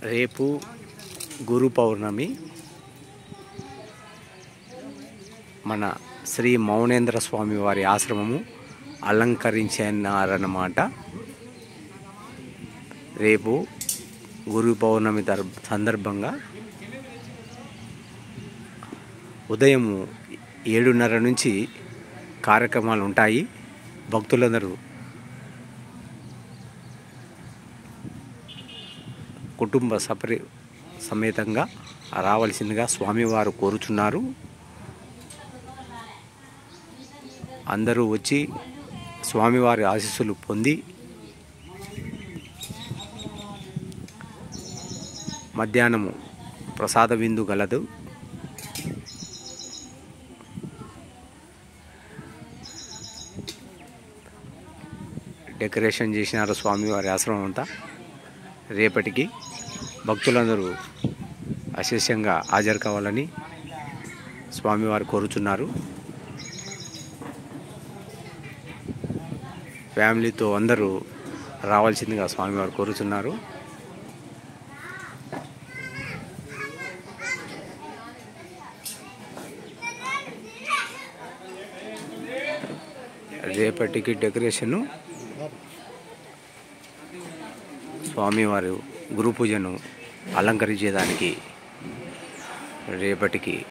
రేపు గురు పౌర్ణమి మన శ్రీ మౌనేంద్ర స్వామి వారి ఆశ్రమము అలంకరించారన్నమాట రేపు గురు పౌర్ణమి దర్ సందర్భంగా ఉదయం ఏడున్నర నుంచి కార్యక్రమాలు ఉంటాయి భక్తులందరూ కుటుంబ సపరి సమేతంగా రావాల్సిందిగా స్వామివారు కోరుచున్నారు అందరూ వచ్చి స్వామివారి ఆశీస్సులు పొంది మధ్యాహ్నము ప్రసాద విందు గలదు డెకరేషన్ చేసినారు స్వామివారి ఆశ్రమం అంతా రేపటికి భక్తులందరూ అశేషంగా హాజరు కావాలని స్వామివారు కోరుచున్నారు ఫ్యామిలీతో అందరూ రావాల్సిందిగా స్వామివారు కోరుచున్నారు రేపటికి డెకరేషను స్వామివారు గురు పూజను అలంకరించేదానికి రేపటికి